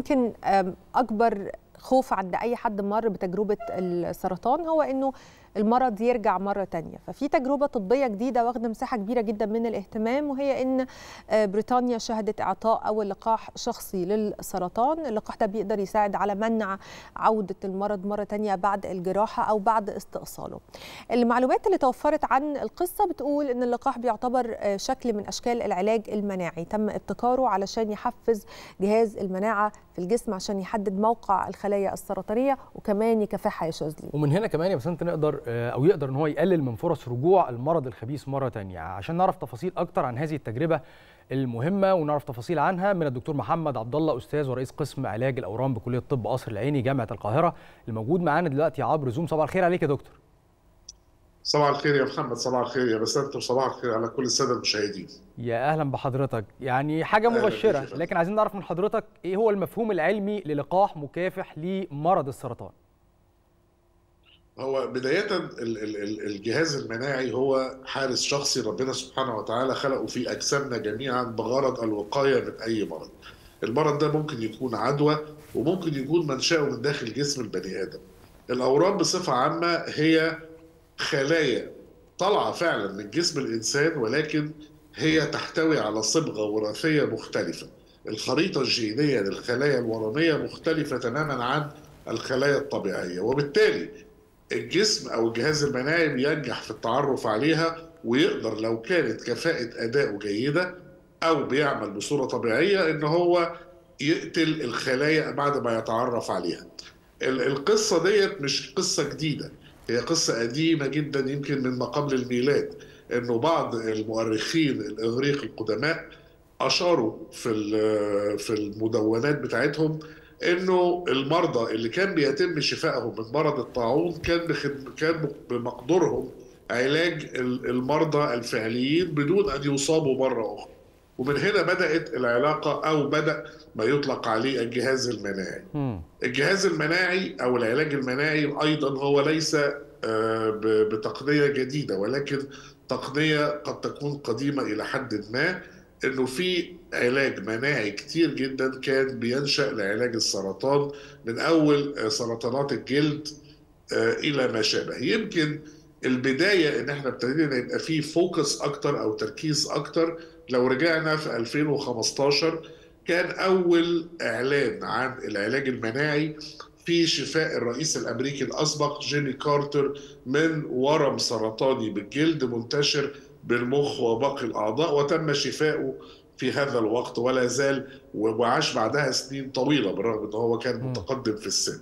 يمكن اكبر خوف عند اي حد مر بتجربه السرطان هو انه المرض يرجع مرة تانية ففي تجربة طبية جديدة واخدة مساحة كبيرة جدا من الاهتمام وهي أن بريطانيا شهدت إعطاء أول لقاح شخصي للسرطان اللقاح ده بيقدر يساعد على منع عودة المرض مرة تانية بعد الجراحة أو بعد استئصاله المعلومات اللي توفرت عن القصة بتقول أن اللقاح بيعتبر شكل من أشكال العلاج المناعي تم ابتكاره علشان يحفز جهاز المناعة في الجسم عشان يحدد موقع الخلايا السرطانية وكمان يكافحها يا شاذلي ومن هنا كمان يا بسنت نقدر او يقدر ان هو يقلل من فرص رجوع المرض الخبيث مره تانية عشان نعرف تفاصيل اكتر عن هذه التجربه المهمه ونعرف تفاصيل عنها من الدكتور محمد عبد الله استاذ ورئيس قسم علاج الاورام بكليه الطب قصر العيني جامعه القاهره الموجود معانا دلوقتي عبر زوم صباح الخير عليك يا دكتور صباح الخير يا محمد صباح الخير يا بسنت وصباح الخير على كل الساده المشاهدين يا اهلا بحضرتك يعني حاجه مبشره لكن عايزين نعرف من حضرتك ايه هو المفهوم العلمي للقاح مكافح لمرض السرطان هو بداية الجهاز المناعي هو حارس شخصي ربنا سبحانه وتعالى خلقه في أجسامنا جميعا بغرض الوقاية من أي مرض. المرض ده ممكن يكون عدوى وممكن يكون منشأه من داخل جسم البني آدم. الأورام بصفة عامة هي خلايا طالعة فعلا من جسم الإنسان ولكن هي تحتوي على صبغة وراثية مختلفة. الخريطة الجينية للخلايا الورمية مختلفة تماما عن الخلايا الطبيعية وبالتالي الجسم او الجهاز المناعي بينجح في التعرف عليها ويقدر لو كانت كفاءة أداؤه جيدة أو بيعمل بصورة طبيعية إن هو يقتل الخلايا بعد ما يتعرف عليها. القصة ديت مش قصة جديدة، هي قصة قديمة جدا يمكن من ما قبل الميلاد، إنه بعض المؤرخين الإغريق القدماء أشاروا في في المدونات بتاعتهم انه المرضى اللي كان بيتم شفائهم من مرض الطاعون كان كان بمقدورهم علاج المرضى الفعليين بدون ان يصابوا مره اخرى. ومن هنا بدات العلاقه او بدا ما يطلق عليه الجهاز المناعي. الجهاز المناعي او العلاج المناعي ايضا هو ليس بتقنيه جديده ولكن تقنيه قد تكون قديمه الى حد ما انه في علاج مناعي كتير جدا كان بينشا لعلاج السرطان من اول سرطانات الجلد الى ما شابه يمكن البدايه ان احنا ابتدينا يبقى في فوكس اكتر او تركيز اكتر لو رجعنا في 2015 كان اول اعلان عن العلاج المناعي في شفاء الرئيس الامريكي الاسبق جيمي كارتر من ورم سرطاني بالجلد منتشر بالمخ وباقي الاعضاء وتم شفائه في هذا الوقت ولا زال وعاش بعدها سنين طويله بالرغم ان هو كان متقدم في السن.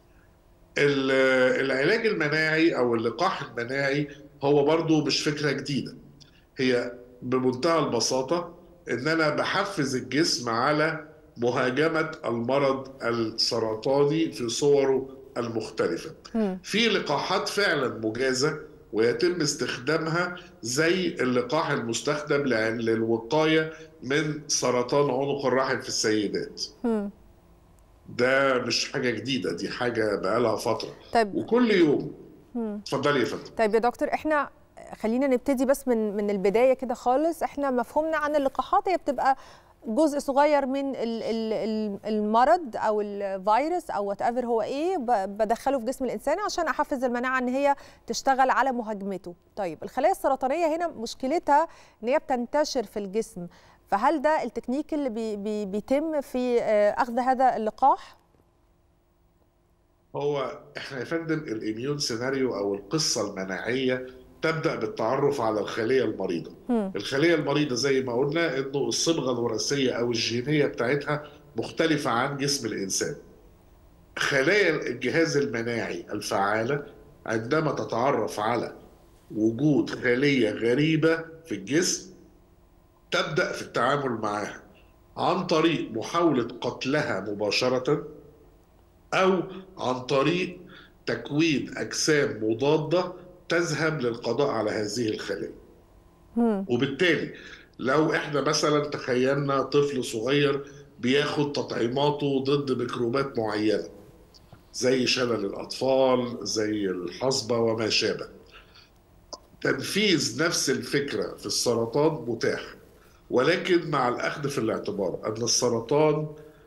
العلاج المناعي او اللقاح المناعي هو برضو مش فكره جديده. هي بمنتهى البساطه ان انا بحفز الجسم على مهاجمه المرض السرطاني في صوره المختلفه. في لقاحات فعلا مجازه ويتم استخدامها زي اللقاح المستخدم للوقايه من سرطان عنق الرحم في السيدات. ده مش حاجه جديده دي حاجه بقالها فتره طيب وكل يوم اتفضلي يا فندم طيب يا دكتور احنا خلينا نبتدي بس من من البدايه كده خالص احنا مفهومنا عن اللقاحات هي بتبقى جزء صغير من المرض او الفيروس او وات ايفر هو ايه بدخله في جسم الانسان عشان احفز المناعه ان هي تشتغل على مهاجمته طيب الخلايا السرطانيه هنا مشكلتها ان هي بتنتشر في الجسم فهل ده التكنيك اللي بي بي بيتم في اخذ هذا اللقاح هو احنا يا فندم الاميون سيناريو او القصه المناعيه تبدا بالتعرف على الخليه المريضه. م. الخليه المريضه زي ما قلنا انه الصبغه الوراثيه او الجينيه بتاعتها مختلفه عن جسم الانسان. خلايا الجهاز المناعي الفعاله عندما تتعرف على وجود خليه غريبه في الجسم تبدا في التعامل معها عن طريق محاوله قتلها مباشره او عن طريق تكوين اجسام مضاده تذهب للقضاء على هذه الخلايا وبالتالي لو احنا مثلا تخيلنا طفل صغير بياخد تطعيماته ضد ميكروبات معينه زي شلل الاطفال زي الحصبه وما شابه تنفيذ نفس الفكره في السرطان متاح ولكن مع الاخذ في الاعتبار ان السرطان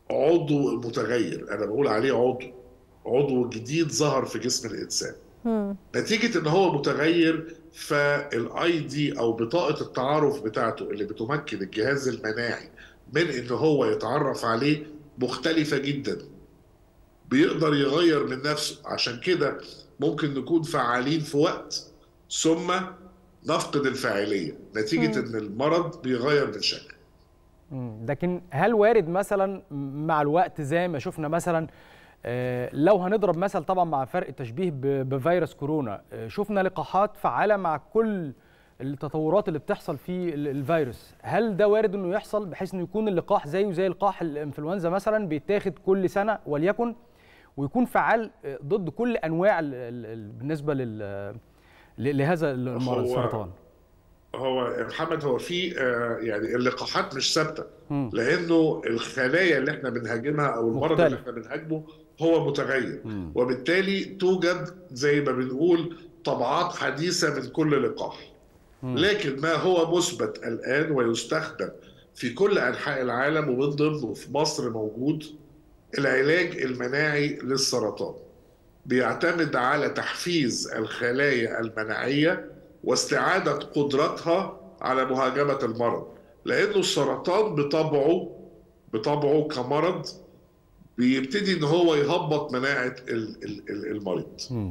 عضو متغير انا بقول عليه عضو عضو جديد ظهر في جسم الانسان مم. نتيجه ان هو متغير فالاي دي او بطاقه التعارف بتاعته اللي بتمكن الجهاز المناعي من ان هو يتعرف عليه مختلفه جدا بيقدر يغير من نفسه عشان كده ممكن نكون فعالين في وقت ثم نفقد الفاعليه نتيجه مم. ان المرض بيغير من شكل مم. لكن هل وارد مثلا مع الوقت زي ما شفنا مثلا آه، لو هنضرب مثل طبعا مع فرق التشبيه ب- بفيروس كورونا آه، شفنا لقاحات فعالة مع كل التطورات اللي بتحصل في ال- الفيروس هل ده وارد انه يحصل بحيث انه يكون اللقاح زيه زي لقاح الانفلونزا مثلا بيتاخد كل سنة وليكن ويكون فعال آه، ضد كل انواع ال- ال- ال- بالنسبة لل ل- لهذا المرض هو- السرطان هو يا محمد هو في آه، يعني اللقاحات مش ثابته مم. لانه الخلايا اللي احنا بنهاجمها او المرض اللي مختلف. احنا بنهاجمه هو متغير مم. وبالتالي توجد زي ما بنقول طبعات حديثه من كل لقاح مم. لكن ما هو مثبت الان ويستخدم في كل انحاء العالم ومن ضمنه في مصر موجود العلاج المناعي للسرطان بيعتمد على تحفيز الخلايا المناعيه واستعاده قدرتها على مهاجمه المرض لانه السرطان بطبعه بطبعه كمرض بيبتدي ان هو يهبط مناعه ال- ال- ال- المريض مم.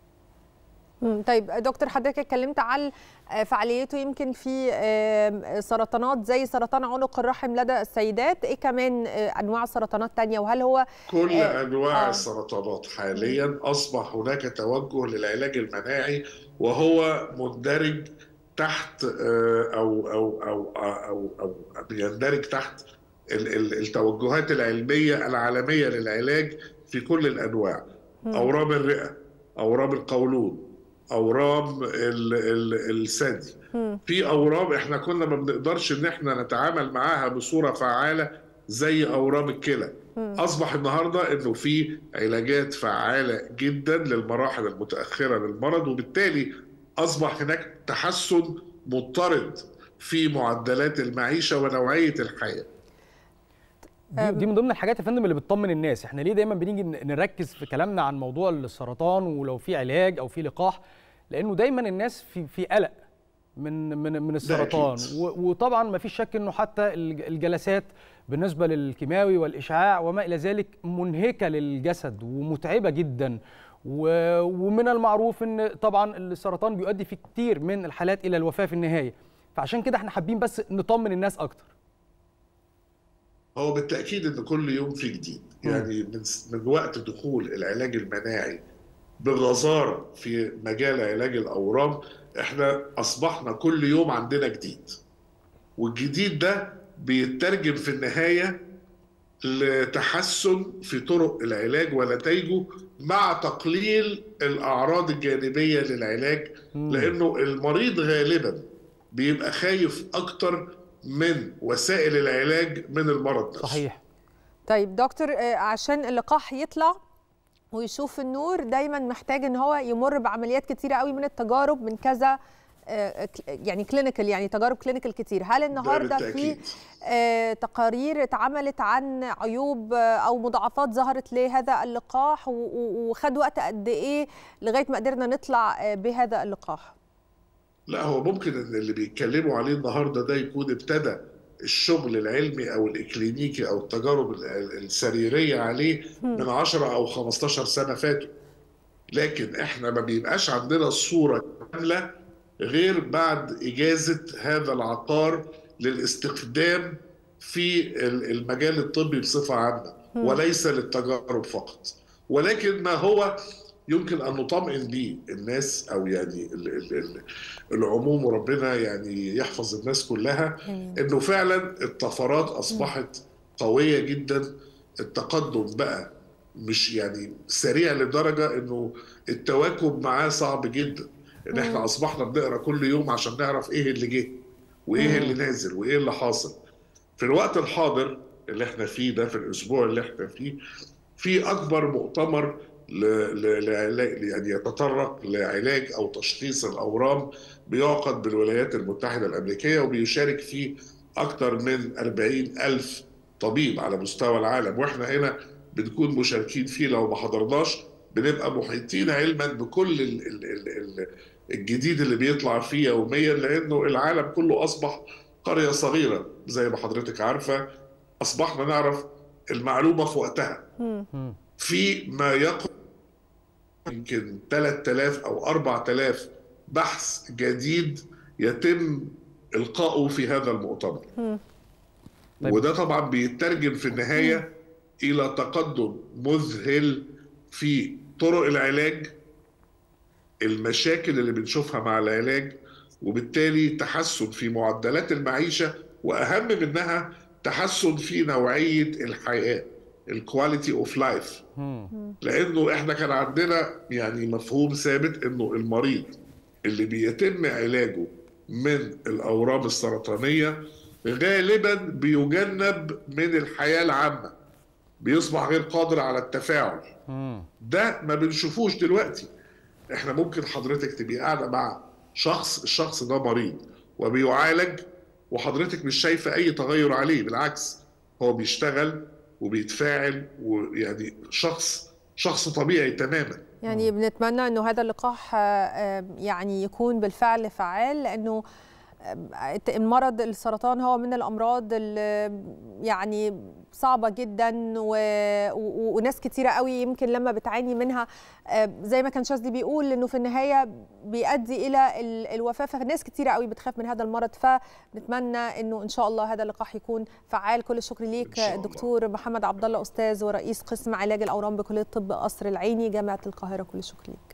مم. طيب دكتور حضرتك اتكلمت عن آه، فعاليته يمكن في آم، سرطانات زي سرطان عنق الرحم لدى السيدات ايه كمان آه، انواع سرطانات تانية وهل هو كل آه، انواع آه. السرطانات حاليا اصبح هناك توجه للعلاج المناعي وهو مندرج تحت آه، او او او او او, أو بيندرج تحت ال- ال- التوجهات العلميه العالميه للعلاج في كل الانواع اورام الرئه اورام القولون اورام ال- ال- الثدي مم. في اورام احنا كنا ما بنقدرش ان احنا نتعامل معاها بصوره فعاله زي اورام الكلى اصبح النهارده انه في علاجات فعاله جدا للمراحل المتاخره للمرض وبالتالي اصبح هناك تحسن مضطرد في معدلات المعيشه ونوعيه الحياه دي, دي من ضمن الحاجات يا فندم اللي بتطمن الناس احنا ليه دايما بنيجي ن- نركز في كلامنا عن موضوع السرطان ولو في علاج او في لقاح لانه دايما الناس في في قلق من من من السرطان أكيد. و- وطبعا ما فيش شك انه حتى الج- الجلسات بالنسبه للكيماوي والاشعاع وما الى ذلك منهكه للجسد ومتعبه جدا و- ومن المعروف ان طبعا السرطان بيؤدي في كتير من الحالات الى الوفاه في النهايه فعشان كده احنا حابين بس نطمن الناس اكتر هو بالتاكيد ان كل يوم في جديد يعني من من وقت دخول العلاج المناعي بغزاره في مجال علاج الاورام احنا اصبحنا كل يوم عندنا جديد والجديد ده بيترجم في النهايه لتحسن في طرق العلاج ونتائجه مع تقليل الاعراض الجانبيه للعلاج لانه المريض غالبا بيبقى خايف اكتر من وسائل العلاج من المرض نفسه صحيح طيب دكتور آه، عشان اللقاح يطلع ويشوف النور دايما محتاج ان هو يمر بعمليات كتيره قوي من التجارب من كذا آه، ك- يعني كلينيكال يعني تجارب كلينيكال كتير هل النهارده في بالتأكيد. آه، تقارير اتعملت عن عيوب آه، او مضاعفات ظهرت لهذا اللقاح و- و- وخد وقت قد ايه لغايه ما قدرنا نطلع آه، بهذا اللقاح لا هو ممكن ان اللي بيتكلموا عليه النهارده ده يكون ابتدى الشغل العلمي او الاكلينيكي او التجارب ال- ال- السريريه عليه من 10 او 15 سنه فاتوا لكن احنا ما بيبقاش عندنا الصوره كامله غير بعد اجازه هذا العقار للاستخدام في ال- المجال الطبي بصفه عامه وليس للتجارب فقط ولكن ما هو يمكن ان نطمئن به الناس او يعني ال- ال- ال- العموم وربنا يعني يحفظ الناس كلها انه فعلا الطفرات اصبحت قويه جدا التقدم بقى مش يعني سريع لدرجه انه التواكب معاه صعب جدا ان احنا اصبحنا بنقرا كل يوم عشان نعرف ايه اللي جه وايه اللي نازل وايه اللي حاصل في الوقت الحاضر اللي احنا فيه ده في الاسبوع اللي احنا فيه في اكبر مؤتمر ل... ل... لعلاج يعني يتطرق لعلاج او تشخيص الاورام بيعقد بالولايات المتحده الامريكيه وبيشارك فيه اكثر من 40 الف طبيب على مستوى العالم واحنا هنا بنكون مشاركين فيه لو ما حضرناش بنبقى محيطين علما بكل ال ال ال ال الجديد اللي بيطلع فيه يوميا لانه العالم كله اصبح قريه صغيره زي ما حضرتك عارفه اصبحنا نعرف المعلومه في وقتها في ما يقرب يمكن 3000 او 4000 بحث جديد يتم القائه في هذا المؤتمر طيب. وده طبعا بيترجم في النهايه الى تقدم مذهل في طرق العلاج المشاكل اللي بنشوفها مع العلاج وبالتالي تحسن في معدلات المعيشه واهم منها تحسن في نوعيه الحياه الكواليتي اوف لايف لانه احنا كان عندنا يعني مفهوم ثابت انه المريض اللي بيتم علاجه من الاورام السرطانيه غالبا بيجنب من الحياه العامه بيصبح غير قادر على التفاعل ده ما بنشوفوش دلوقتي احنا ممكن حضرتك تبقي قاعده مع شخص الشخص ده مريض وبيعالج وحضرتك مش شايفه اي تغير عليه بالعكس هو بيشتغل وبيتفاعل ويعني شخص شخص طبيعي تماما يعني بنتمنى انه هذا اللقاح يعني يكون بالفعل فعال لانه المرض السرطان هو من الامراض اللي يعني صعبه جدا و... و... وناس كتيره قوي يمكن لما بتعاني منها زي ما كان شاذلي بيقول انه في النهايه بيؤدي الى ال... الوفاه فناس كتيره قوي بتخاف من هذا المرض فنتمنى انه ان شاء الله هذا اللقاح يكون فعال كل الشكر ليك الدكتور محمد عبد الله استاذ ورئيس قسم علاج الاورام بكليه طب قصر العيني جامعه القاهره كل الشكر ليك